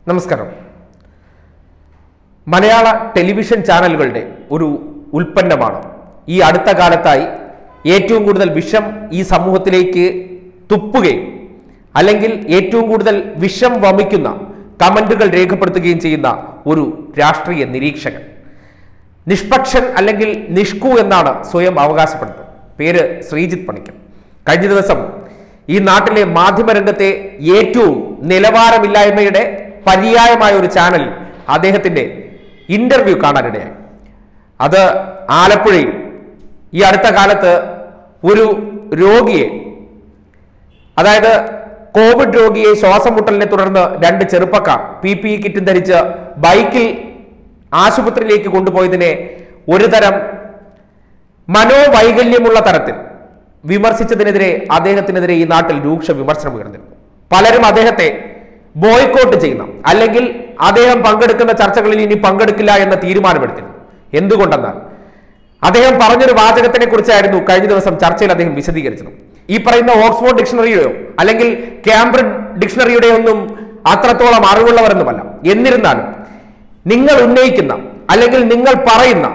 നമസ്കാരം മലയാള ടെലിവിഷൻ ചാനലുകളുടെ ഒരു ഉൽപ്പന്നമാണ് ഈ അടുത്ത കാലത്തായി ഏറ്റവും കൂടുതൽ വിഷം ഈ സമൂഹത്തിലേക്ക് തുപ്പുകയും അല്ലെങ്കിൽ ഏറ്റവും കൂടുതൽ വിഷം വമിക്കുന്ന കമന്റുകൾ രേഖപ്പെടുത്തുകയും ചെയ്യുന്ന ഒരു രാഷ്ട്രീയ നിരീക്ഷകൻ നിഷ്പക്ഷൻ അല്ലെങ്കിൽ നിഷ്കു എന്നാണ് സ്വയം അവകാശപ്പെടുന്നത് പേര് ശ്രീജിത്ത് പണിക്കർ കഴിഞ്ഞ ദിവസം ഈ നാട്ടിലെ മാധ്യമരംഗത്തെ ഏറ്റവും നിലവാരമില്ലായ്മയുടെ പര്യായമായ ഒരു ചാനൽ അദ്ദേഹത്തിന്റെ ഇന്റർവ്യൂ കാണാനിടയായി അത് ആലപ്പുഴയിൽ ഈ അടുത്ത കാലത്ത് ഒരു രോഗിയെ അതായത് കോവിഡ് രോഗിയെ ശ്വാസം മുട്ടലിനെ തുടർന്ന് രണ്ട് ചെറുപ്പക്കാർ പി പി ഇ കിറ്റും ധരിച്ച് ബൈക്കിൽ ആശുപത്രിയിലേക്ക് കൊണ്ടുപോയതിനെ ഒരു തരം മനോവൈകല്യമുള്ള തരത്തിൽ വിമർശിച്ചതിനെതിരെ അദ്ദേഹത്തിനെതിരെ ഈ നാട്ടിൽ രൂക്ഷ വിമർശനം ഉയർന്നിരുന്നു പലരും അദ്ദേഹത്തെ ബോയ്ക്കോട്ട് ചെയ്യുന്ന അല്ലെങ്കിൽ അദ്ദേഹം പങ്കെടുക്കുന്ന ചർച്ചകളിൽ ഇനി പങ്കെടുക്കില്ല എന്ന തീരുമാനമെടുത്തിരുന്നു എന്തുകൊണ്ടെന്നാൽ അദ്ദേഹം പറഞ്ഞൊരു വാചകത്തിനെ കുറിച്ചായിരുന്നു കഴിഞ്ഞ ദിവസം ചർച്ചയിൽ അദ്ദേഹം വിശദീകരിച്ചത് ഈ പറയുന്ന ഓക്സ്ഫോർഡ് ഡിക്ഷണറിയുടെയോ അല്ലെങ്കിൽ കാംബ്രിഡ്ജ് ഡിക്ഷണറിയുടെയോ ഒന്നും അത്രത്തോളം അറിവുള്ളവരൊന്നുമല്ല എന്നിരുന്നാലും നിങ്ങൾ ഉന്നയിക്കുന്ന അല്ലെങ്കിൽ നിങ്ങൾ പറയുന്ന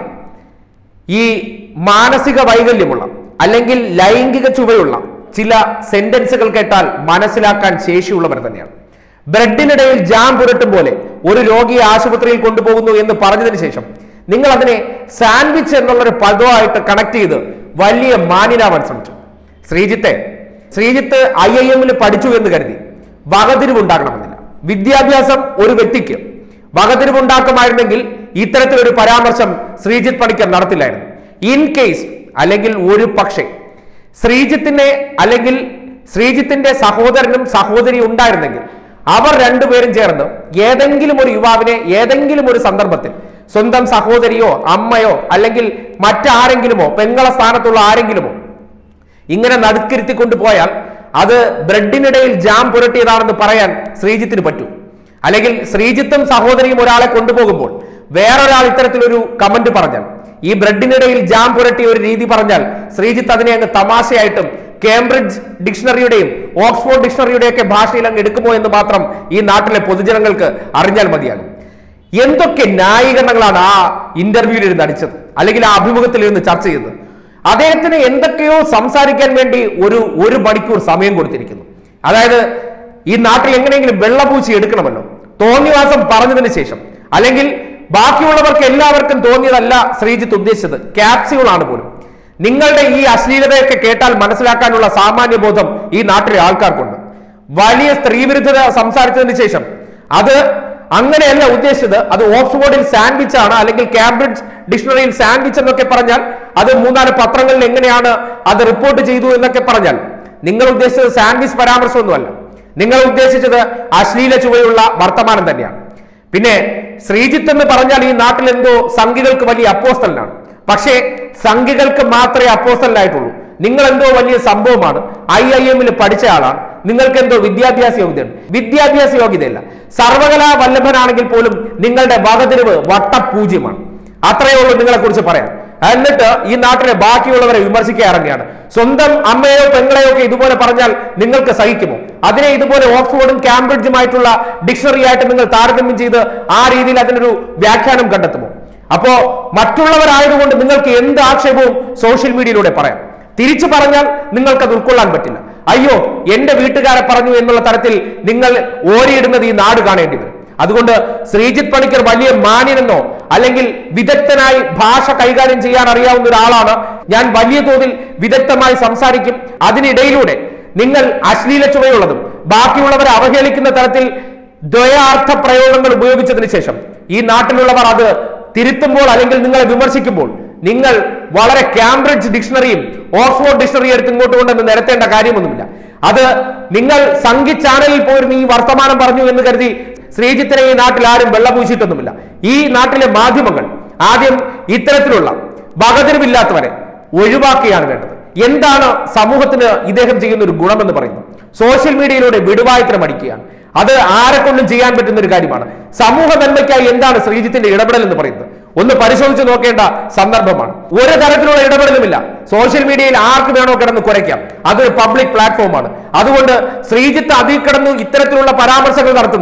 ഈ മാനസിക വൈകല്യമുള്ള അല്ലെങ്കിൽ ലൈംഗിക ചുവയുള്ള ചില സെന്റൻസുകൾ കേട്ടാൽ മനസ്സിലാക്കാൻ ശേഷിയുള്ളവർ തന്നെയാണ് ബ്രെഡിനിടയിൽ ജാം പുരട്ടും പോലെ ഒരു രോഗിയെ ആശുപത്രിയിൽ കൊണ്ടുപോകുന്നു എന്ന് പറഞ്ഞതിന് ശേഷം നിങ്ങൾ അതിനെ സാൻഡ്വിച്ച് എന്നുള്ളൊരു പദമായിട്ട് കണക്ട് ചെയ്ത് വലിയ മാന്യനാവാൻ ശ്രമിച്ചു ശ്രീജിത്തെ ശ്രീജിത്ത് ഐ ഐ എമ്മിൽ പഠിച്ചു എന്ന് കരുതി വകതിരിവുണ്ടാകണമെന്നില്ല വിദ്യാഭ്യാസം ഒരു വ്യക്തിക്ക് വകതിരിവുണ്ടാക്കുമായിരുന്നെങ്കിൽ ഇത്തരത്തിലൊരു പരാമർശം ശ്രീജിത്ത് പണിക്കർ നടത്തില്ലായിരുന്നു ഇൻ കേസ് അല്ലെങ്കിൽ ഒരു പക്ഷേ ശ്രീജിത്തിനെ അല്ലെങ്കിൽ ശ്രീജിത്തിന്റെ സഹോദരനും സഹോദരിയും ഉണ്ടായിരുന്നെങ്കിൽ അവർ രണ്ടുപേരും ചേർന്ന് ഏതെങ്കിലും ഒരു യുവാവിനെ ഏതെങ്കിലും ഒരു സന്ദർഭത്തിൽ സ്വന്തം സഹോദരിയോ അമ്മയോ അല്ലെങ്കിൽ മറ്റാരെങ്കിലുമോ പെങ്ങള സ്ഥാനത്തുള്ള ആരെങ്കിലുമോ ഇങ്ങനെ നടുക്കിരുത്തി കൊണ്ടുപോയാൽ അത് ബ്രെഡിനിടയിൽ ജാം പുരട്ടിയതാണെന്ന് പറയാൻ ശ്രീജിത്തിന് പറ്റൂ അല്ലെങ്കിൽ ശ്രീജിത്തും സഹോദരിയും ഒരാളെ കൊണ്ടുപോകുമ്പോൾ വേറൊരാൾ ഇത്തരത്തിലൊരു കമന്റ് പറഞ്ഞാൽ ഈ ബ്രെഡിനിടയിൽ ജാം പുരട്ടിയ ഒരു രീതി പറഞ്ഞാൽ ശ്രീജിത്ത് അതിനെ അങ്ങ് തമാശയായിട്ടും കേംബ്രിഡ്ജ് ഡിക്ഷണറിയുടെയും ഓക്സ്ഫോർഡ് ഡിക്ഷണറിയുടെയും ഒക്കെ ഭാഷയിൽ അങ്ങ് എടുക്കുമോ എന്ന് മാത്രം ഈ നാട്ടിലെ പൊതുജനങ്ങൾക്ക് അറിഞ്ഞാൽ മതിയാകും എന്തൊക്കെ ന്യായീകരണങ്ങളാണ് ആ ഇന്റർവ്യൂവിൽ ഇരുന്ന് അടിച്ചത് അല്ലെങ്കിൽ ആ അഭിമുഖത്തിൽ ഇരുന്ന് ചർച്ച ചെയ്തത് അദ്ദേഹത്തിന് എന്തൊക്കെയോ സംസാരിക്കാൻ വേണ്ടി ഒരു ഒരു മണിക്കൂർ സമയം കൊടുത്തിരിക്കുന്നു അതായത് ഈ നാട്ടിൽ എങ്ങനെയെങ്കിലും വെള്ളപൂച്ചി എടുക്കണമല്ലോ തോന്നിവാസം പറഞ്ഞതിന് ശേഷം അല്ലെങ്കിൽ ബാക്കിയുള്ളവർക്ക് എല്ലാവർക്കും തോന്നിയതല്ല ശ്രീജിത്ത് ഉദ്ദേശിച്ചത് ക്യാപ്സ്യൂളാണ് പോലും നിങ്ങളുടെ ഈ അശ്ലീലതയൊക്കെ കേട്ടാൽ മനസ്സിലാക്കാനുള്ള സാമാന്യ ബോധം ഈ നാട്ടിലെ ആൾക്കാർക്കുണ്ട് വലിയ സ്ത്രീവിരുദ്ധത സംസാരിച്ചതിന് ശേഷം അത് അങ്ങനെയല്ല ഉദ്ദേശിച്ചത് അത് ഓക്സ്ഫോർഡിൽ സാൻഡ്വിച്ച് ആണ് അല്ലെങ്കിൽ കാംബ്രിഡ്ജ് ഡിക്ഷണറിയിൽ സാൻഡ്വിച്ച് എന്നൊക്കെ പറഞ്ഞാൽ അത് മൂന്നാല് പത്രങ്ങളിൽ എങ്ങനെയാണ് അത് റിപ്പോർട്ട് ചെയ്തു എന്നൊക്കെ പറഞ്ഞാൽ നിങ്ങൾ ഉദ്ദേശിച്ചത് സാൻഡ്വിച്ച് പരാമർശമൊന്നുമല്ല നിങ്ങൾ ഉദ്ദേശിച്ചത് അശ്ലീല ചുവയുള്ള വർത്തമാനം തന്നെയാണ് പിന്നെ ശ്രീജിത്ത് എന്ന് പറഞ്ഞാൽ ഈ നാട്ടിൽ എന്തോ സംഘികൾക്ക് വലിയ അപ്പോസ്റ്റലിനാണ് പക്ഷേ സംഘികൾക്ക് മാത്രമേ അപ്പോസ്റ്റലിനായിട്ടുള്ളൂ നിങ്ങൾ എന്തോ വലിയ സംഭവമാണ് ഐ ഐ എമ്മിൽ പഠിച്ച ആളാണ് നിങ്ങൾക്ക് എന്തോ വിദ്യാഭ്യാസ യോഗ്യതയുണ്ട് വിദ്യാഭ്യാസ യോഗ്യതയല്ല സർവകലാ വല്ലഭനാണെങ്കിൽ പോലും നിങ്ങളുടെ വകതിരിവ് വട്ടപൂജ്യമാണ് അത്രയേ ഉള്ളൂ നിങ്ങളെ കുറിച്ച് പറയാം എന്നിട്ട് ഈ നാട്ടിലെ ബാക്കിയുള്ളവരെ വിമർശിക്കാൻ ഇറങ്ങിയാണ് സ്വന്തം അമ്മയോ പെങ്ങളെയോ ഒക്കെ ഇതുപോലെ പറഞ്ഞാൽ നിങ്ങൾക്ക് സഹിക്കുമോ അതിനെ ഇതുപോലെ ഓക്സ്ഫോർഡും കാംബ്രിഡ്ജുമായിട്ടുള്ള ഡിക്ഷണറി ആയിട്ട് നിങ്ങൾ താരതമ്യം ചെയ്ത് ആ രീതിയിൽ അതിനൊരു വ്യാഖ്യാനം കണ്ടെത്തുമോ അപ്പോ മറ്റുള്ളവരായതുകൊണ്ട് നിങ്ങൾക്ക് എന്ത് ആക്ഷേപവും സോഷ്യൽ മീഡിയയിലൂടെ പറയാം തിരിച്ചു പറഞ്ഞാൽ നിങ്ങൾക്ക് അത് ഉൾക്കൊള്ളാൻ പറ്റില്ല അയ്യോ എന്റെ വീട്ടുകാരെ പറഞ്ഞു എന്നുള്ള തരത്തിൽ നിങ്ങൾ ഓരിയിടുന്നത് ഈ നാട് കാണേണ്ടി വരും അതുകൊണ്ട് ശ്രീജിത്ത് പണിക്കർ വലിയ മാന്യനെന്നോ അല്ലെങ്കിൽ വിദഗ്ധനായി ഭാഷ കൈകാര്യം ചെയ്യാൻ അറിയാവുന്ന ഒരാളാണ് ഞാൻ വലിയ തോതിൽ വിദഗ്ധമായി സംസാരിക്കും അതിനിടയിലൂടെ നിങ്ങൾ അശ്ലീല ചുവയുള്ളതും ബാക്കിയുള്ളവരെ അവഹേളിക്കുന്ന തരത്തിൽ ദ്വയാർത്ഥ പ്രയോഗങ്ങൾ ഉപയോഗിച്ചതിന് ശേഷം ഈ നാട്ടിലുള്ളവർ അത് തിരുത്തുമ്പോൾ അല്ലെങ്കിൽ നിങ്ങളെ വിമർശിക്കുമ്പോൾ നിങ്ങൾ വളരെ കാംബ്രിഡ്ജ് ഡിക്ഷണറിയും ഓക്സ്ഫോർഡ് ഡിക്ഷണറി എടുത്ത് ഇങ്ങോട്ട് കൊണ്ടെന്ന് നിരത്തേണ്ട കാര്യമൊന്നുമില്ല അത് നിങ്ങൾ സംഘി ചാനലിൽ പോയിരുന്ന് ഈ വർത്തമാനം പറഞ്ഞു എന്ന് കരുതി ശ്രീജിത്തിനെ ഈ നാട്ടിൽ ആരും വെള്ളപൂശിയിട്ടൊന്നുമില്ല ഈ നാട്ടിലെ മാധ്യമങ്ങൾ ആദ്യം ഇത്തരത്തിലുള്ള വകതിരിവില്ലാത്തവരെ ഒഴിവാക്കുകയാണ് വേണ്ടത് എന്താണ് സമൂഹത്തിന് ഇദ്ദേഹം ചെയ്യുന്ന ഒരു ഗുണമെന്ന് പറയുന്നത് സോഷ്യൽ മീഡിയയിലൂടെ വിടുവായത്തിനും അടിക്കുകയാണ് അത് ആരെ കൊണ്ടും ചെയ്യാൻ പറ്റുന്ന ഒരു കാര്യമാണ് സമൂഹ നന്മയ്ക്കായി എന്താണ് ശ്രീജിത്തിന്റെ ഇടപെടൽ എന്ന് പറയുന്നത് ഒന്ന് പരിശോധിച്ച് നോക്കേണ്ട സന്ദർഭമാണ് ഒരു തരത്തിലുള്ള ഇടപെടലുമില്ല സോഷ്യൽ മീഡിയയിൽ ആർക്ക് വേണോ കിടന്ന് കുറയ്ക്കാം അതൊരു പബ്ലിക് പ്ലാറ്റ്ഫോമാണ് അതുകൊണ്ട് ശ്രീജിത്ത് അതിൽ കിടന്നു ഇത്തരത്തിലുള്ള പരാമർശങ്ങൾ നടത്തുന്നത്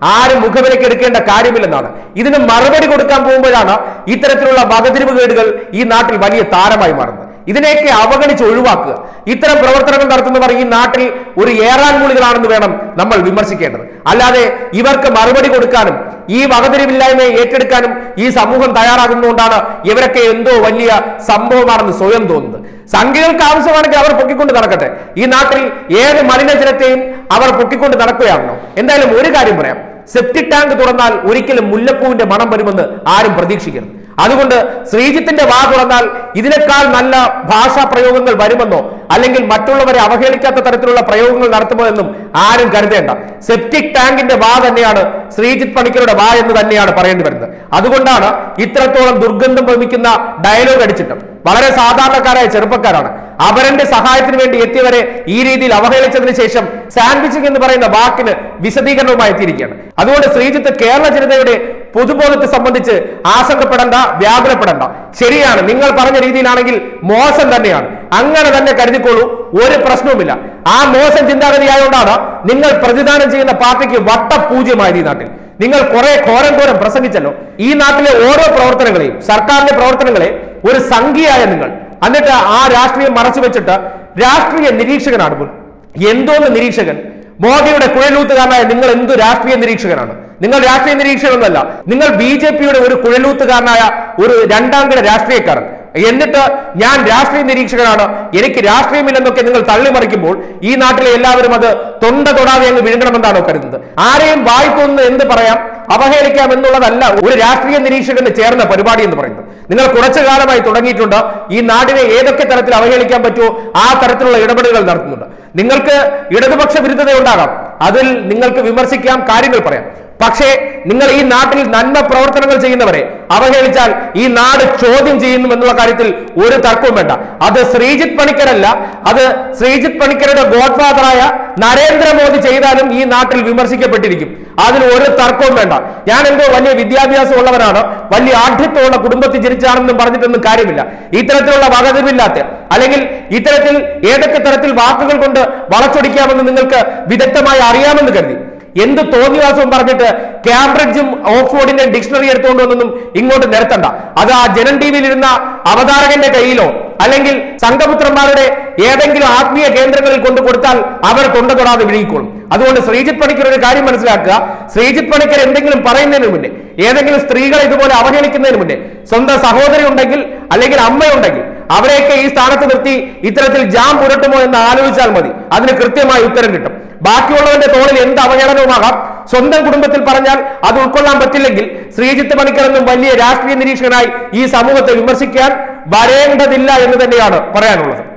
ആരും മുഖവിലേക്ക് എടുക്കേണ്ട കാര്യമില്ലെന്നാണ് ഇതിന് മറുപടി കൊടുക്കാൻ പോകുമ്പോഴാണ് ഇത്തരത്തിലുള്ള വകതിരിവുകേടുകൾ ഈ നാട്ടിൽ വലിയ താരമായി മാറുന്നത് ഇതിനെയൊക്കെ അവഗണിച്ച് ഒഴിവാക്കുക ഇത്തരം പ്രവർത്തനങ്ങൾ നടത്തുന്നവർ ഈ നാട്ടിൽ ഒരു ഏറാൻമൂളികളാണെന്ന് വേണം നമ്മൾ വിമർശിക്കേണ്ടത് അല്ലാതെ ഇവർക്ക് മറുപടി കൊടുക്കാനും ഈ വകതിരിവില്ലായ്മയെ ഏറ്റെടുക്കാനും ഈ സമൂഹം തയ്യാറാകുന്നതുകൊണ്ടാണ് ഇവരൊക്കെ എന്തോ വലിയ സംഭവമാണെന്ന് സ്വയം തോന്നുന്നത് സംഖ്യകൾക്ക് ആവശ്യമാണെങ്കിൽ അവർ പൊക്കിക്കൊണ്ട് നടക്കട്ടെ ഈ നാട്ടിൽ ഏത് മലിനജലത്തെയും അവർ പൊക്കിക്കൊണ്ട് നടക്കുകയാണല്ലോ എന്തായാലും ഒരു കാര്യം പറയാം സെപ്റ്റിക് ടാങ്ക് തുറന്നാൽ ഒരിക്കലും മുല്ലപ്പൂവിന്റെ മണം വരുമെന്ന് ആരും പ്രതീക്ഷിക്കരുത് അതുകൊണ്ട് ശ്രീജിത്തിന്റെ വാ തുറന്നാൽ ഇതിനേക്കാൾ നല്ല ഭാഷാ പ്രയോഗങ്ങൾ വരുമെന്നോ അല്ലെങ്കിൽ മറ്റുള്ളവരെ അവഹേളിക്കാത്ത തരത്തിലുള്ള പ്രയോഗങ്ങൾ നടത്തുമോ എന്നും ആരും കരുതേണ്ട സെപ്റ്റിക് ടാങ്കിന്റെ വാ തന്നെയാണ് ശ്രീജിത്ത് പണിക്കരുടെ വാ എന്ന് തന്നെയാണ് പറയേണ്ടി വരുന്നത് അതുകൊണ്ടാണ് ഇത്രത്തോളം ദുർഗന്ധം വമിക്കുന്ന ഡയലോഗ് അടിച്ചിട്ടും വളരെ സാധാരണക്കാരായ ചെറുപ്പക്കാരാണ് അപരന്റെ സഹായത്തിന് വേണ്ടി എത്തിയവരെ ഈ രീതിയിൽ അവഹേളിച്ചതിന് ശേഷം സാൻഡ്വിച്ചിങ് എന്ന് പറയുന്ന വാക്കിന് വിശദീകരണവുമായി എത്തിയിരിക്കുകയാണ് അതുകൊണ്ട് ശ്രീജിത്ത് കേരള ജനതയുടെ പൊതുബോധത്തെ സംബന്ധിച്ച് ആശങ്കപ്പെടേണ്ട വ്യാകുലപ്പെടേണ്ട ശരിയാണ് നിങ്ങൾ പറഞ്ഞ രീതിയിലാണെങ്കിൽ മോശം തന്നെയാണ് അങ്ങനെ തന്നെ കരുതിക്കോളൂ ഒരു പ്രശ്നവുമില്ല ആ മോശം ചിന്താഗതിയായതുകൊണ്ടാണ് നിങ്ങൾ പ്രതിദാനം ചെയ്യുന്ന പാർട്ടിക്ക് വട്ടപൂജ്യമായത് ഈ നാട്ടിൽ നിങ്ങൾ കുറെ ഘോരം ഘോരം പ്രസംഗിച്ചല്ലോ ഈ നാട്ടിലെ ഓരോ പ്രവർത്തനങ്ങളെയും സർക്കാരിന്റെ പ്രവർത്തനങ്ങളെ ഒരു സംഖ്യയായ നിങ്ങൾ എന്നിട്ട് ആ രാഷ്ട്രീയം മറച്ചു വെച്ചിട്ട് രാഷ്ട്രീയ നിരീക്ഷകനാണ് പോലും എന്തോന്ന് നിരീക്ഷകൻ മോദിയുടെ കുഴലൂത്തുകാരനായ നിങ്ങൾ എന്തു രാഷ്ട്രീയ നിരീക്ഷകനാണ് നിങ്ങൾ രാഷ്ട്രീയ നിരീക്ഷകനൊന്നല്ല നിങ്ങൾ ബി ജെ പിയുടെ ഒരു കുഴലൂത്തുകാരനായ ഒരു രണ്ടാം കിട രാഷ്ട്രീയക്കാരൻ എന്നിട്ട് ഞാൻ രാഷ്ട്രീയ നിരീക്ഷകനാണ് എനിക്ക് രാഷ്ട്രീയമില്ലെന്നൊക്കെ നിങ്ങൾ തള്ളിമറിക്കുമ്പോൾ ഈ നാട്ടിലെ എല്ലാവരും അത് തൊണ്ട തൊടാതെ അങ്ങ് വിഴുങ്ങണമെന്നാണോ കരുതുന്നത് ആരെയും വായിക്കൊന്ന് എന്ത് പറയാം അവഹേളിക്കാം എന്നുള്ളതല്ല ഒരു രാഷ്ട്രീയ നിരീക്ഷകന് ചേർന്ന പരിപാടി എന്ന് പറയുന്നത് നിങ്ങൾ കുറച്ചു കാലമായി തുടങ്ങിയിട്ടുണ്ട് ഈ നാടിനെ ഏതൊക്കെ തരത്തിൽ അവഹേളിക്കാൻ പറ്റുമോ ആ തരത്തിലുള്ള ഇടപെടലുകൾ നടത്തുന്നുണ്ട് നിങ്ങൾക്ക് ഇടതുപക്ഷ വിരുദ്ധത ഉണ്ടാകാം അതിൽ നിങ്ങൾക്ക് വിമർശിക്കാം കാര്യങ്ങൾ പറയാം പക്ഷേ നിങ്ങൾ ഈ നാട്ടിൽ നന്മ പ്രവർത്തനങ്ങൾ ചെയ്യുന്നവരെ അവഹേളിച്ചാൽ ഈ നാട് ചോദ്യം ചെയ്യുന്നു എന്നുള്ള കാര്യത്തിൽ ഒരു തർക്കവും വേണ്ട അത് ശ്രീജിത്ത് പണിക്കരല്ല അത് ശ്രീജിത്ത് പണിക്കരുടെ ഗോഡ്ഫാദറായ നരേന്ദ്രമോദി ചെയ്താലും ഈ നാട്ടിൽ വിമർശിക്കപ്പെട്ടിരിക്കും അതിൽ ഒരു തർക്കവും വേണ്ട ഞാൻ എന്തോ വലിയ വിദ്യാഭ്യാസം ഉള്ളവരാണ് വലിയ ആഠ്യത്വമുള്ള കുടുംബത്തിൽ ജനിച്ചാണെന്നും പറഞ്ഞിട്ടൊന്നും കാര്യമില്ല ഇത്തരത്തിലുള്ള വകതിരിവില്ലാത്ത അല്ലെങ്കിൽ ഇത്തരത്തിൽ ഏതൊക്കെ തരത്തിൽ വാക്കുകൾ കൊണ്ട് വളച്ചൊടിക്കാമെന്ന് നിങ്ങൾക്ക് വിദഗ്ധമായി അറിയാമെന്ന് കരുതി എന്ത് തോന്നിവാസവും പറഞ്ഞിട്ട് കാംബ്രിഡ്ജും ഓക്സ്ഫോർഡിന്റെ ഡിക്ഷണറി എടുത്തുകൊണ്ട് വന്നൊന്നും ഇങ്ങോട്ട് നിരത്തണ്ട അത് ആ ജനൻ ടി വിയിൽ ഇരുന്ന അവതാരകന്റെ കയ്യിലോ അല്ലെങ്കിൽ സംഘപുത്രന്മാരുടെ ഏതെങ്കിലും ആത്മീയ കേന്ദ്രങ്ങളിൽ കൊണ്ടു കൊടുത്താൽ അവർ തൊണ്ട തൊടാതെ വിഴുങ്ങിക്കോളും അതുകൊണ്ട് ശ്രീജിത്ത് പണിക്കർ ഒരു കാര്യം മനസ്സിലാക്കുക ശ്രീജിത്ത് പണിക്കർ എന്തെങ്കിലും പറയുന്നതിന് മുന്നേ ഏതെങ്കിലും സ്ത്രീകളെ ഇതുപോലെ അവഹേളിക്കുന്നതിന് മുന്നേ സ്വന്തം സഹോദരി ഉണ്ടെങ്കിൽ അല്ലെങ്കിൽ അമ്മയുണ്ടെങ്കിൽ അവരെയൊക്കെ ഈ സ്ഥാനത്ത് നിർത്തി ഇത്തരത്തിൽ ജാം പുരട്ടുമോ എന്ന് ആലോചിച്ചാൽ മതി അതിന് കൃത്യമായ ഉത്തരം കിട്ടും ബാക്കിയുള്ളവന്റെ തോളിൽ എന്ത് അവഹേളനവുമാകാം സ്വന്തം കുടുംബത്തിൽ പറഞ്ഞാൽ അത് ഉൾക്കൊള്ളാൻ പറ്റില്ലെങ്കിൽ ശ്രീജിത്ത് പണിക്കർ എന്നും വലിയ രാഷ്ട്രീയ നിരീക്ഷകനായി ഈ സമൂഹത്തെ വിമർശിക്കാൻ വരേണ്ടതില്ല എന്ന് തന്നെയാണ് പറയാനുള്ളത്